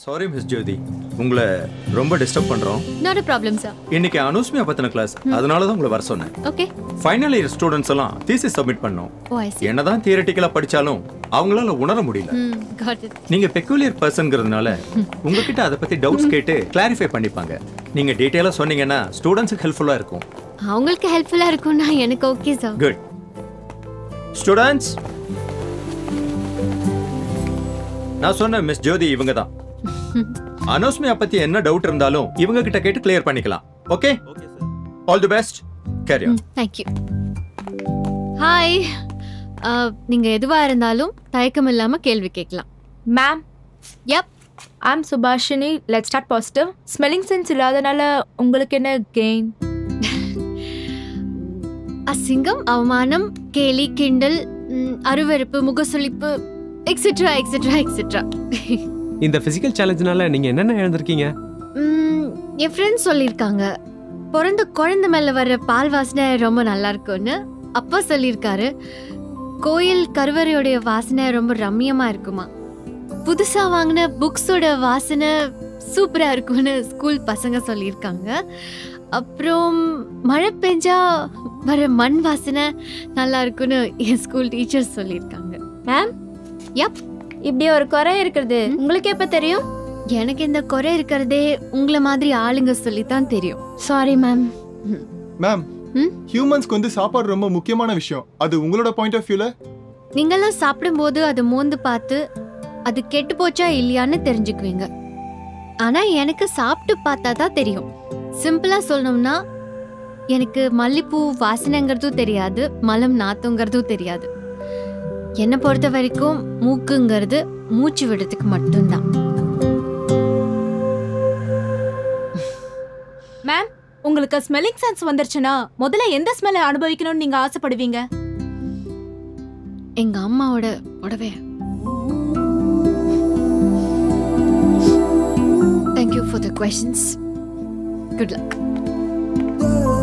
Sorry miss ஜோதி உங்களை ரொம்ப disturb பண்றோம் நாட் அ ப்ராப்ளம் சார் இன்னைக்கு அனுஸ்மியா பத்தின கிளாஸ் அதனால தான் உங்களை வர சொன்னேன் ஓகே ஃபைனல் இயர் ஸ்டூடெண்ட்ஸ் எல்லாம் தீசிஸ் சப்மிட் பண்ணோம் ஓ ஐ சி என்னதான் தியரட்டிக்கலா படிச்சாலும் அவங்களால உணர முடியல ம் காட் இட் நீங்க பெக்குலியர் பர்சன்ங்கிறதுனால உங்ககிட்ட அதை பத்தி டவுட்ஸ் கேட்டு கிளாரிஃபை பண்ணிப்பாங்க நீங்க டீடைலா சொன்னீங்கன்னா ஸ்டூடெண்ட்ஸுக்கு ஹெல்ப்ஃபுல்லா இருக்கும் அவங்களுக்கு ஹெல்ப்ஃபுல்லா இருக்கும்னா எனக்கு ஓகே சார் குட் ஸ்டூடெண்ட்ஸ் நான் சொன்ன மிஸ் ஜோதி இவங்க தான் அனோஸ்மியா பத்தி என்ன டவுட் இருந்தாலும் இவங்க கிட்ட கேட்டு கிளியர் பண்ணிக்கலாம் okay all the best carry on thank you hi நீங்க எதுவா இருந்தாலும் தயக்கம் இல்லாம கேள்வி கேட்கலாம் ma'am yup I'm Subhashini let start positive smelling sense இல்லாதனால உங்களுக்கு என்ன கெயின் அசிங்கம் அவமானம் கேலி கிண்டல் ம், அருவருப்பு முகசுளிப்பு எக்ஸெட்ரா எக்ஸெட்ரா எக்ஸெட்ரா இந்த பிசிக்கல் சேலஞ்சினால நீங்க என்னென்ன இழந்திருக்கீங்க என் ஃப்ரெண்ட்ஸ் சொல்லியிருக்காங்க பிறந்த குழந்தை மேல வர்ற பால் வாசனை ரொம்ப நல்லா இருக்கும்னு அப்பா சொல்லியிருக்காரு கோயில் கருவறையோடைய வாசனை ரொம்ப ரம்மியமா இருக்குமா புதுசா வாங்கின புக்ஸோட வாசனை சூப்பரா இருக்கும்னு ஸ்கூல் பசங்க சொல்லியிருக்காங்க அப்புறம் மழை பெஞ்சா வர மண் வாசனை நல்லா இருக்கும்னு என் ஸ்கூல் டீச்சர்ஸ் சொல்லியிருக்காங்க மேம் யப் இப்படி ஒரு குறை இருக்கிறது உங்களுக்கு எப்ப தெரியும் எனக்கு இந்த குறை இருக்கிறதே உங்களை மாதிரி ஆளுங்க சொல்லித்தான் தெரியும் சாரி மேம் மேம் ம்? ஹியூமன்ஸ்க்கு வந்து சாப்பாடு ரொம்ப முக்கியமான விஷயம் அது உங்களோட பாயிண்ட் ஆஃப் வியூல நீங்கெல்லாம் சாப்பிடும்போது அதை மோந்து பார்த்து அது கெட்டு போச்சா இல்லையான்னு தெரிஞ்சுக்குவீங்க ஆனா எனக்கு சாப்பிட்டு பார்த்தா தான் தெரியும் சிம்பிளா சொல்லணும்னா எனக்கு மல்லிப்பூ வாசனைங்கிறதும் தெரியாது மலம் நாத்துங்கிறதும் தெரியாது என்னை பொறுத்த வரைக்கும் மூக்குங்கிறது மூச்சு விடுறதுக்கு மட்டும்தான் மேம் உங்களுக்கு ஸ்மெல்லிங் சென்ஸ் வந்துருச்சுன்னா முதல்ல எந்த ஸ்மெல்லை அனுபவிக்கணும்னு நீங்க ஆசைப்படுவீங்க எங்க அம்மாவோட புடவை thank you for the questions good luck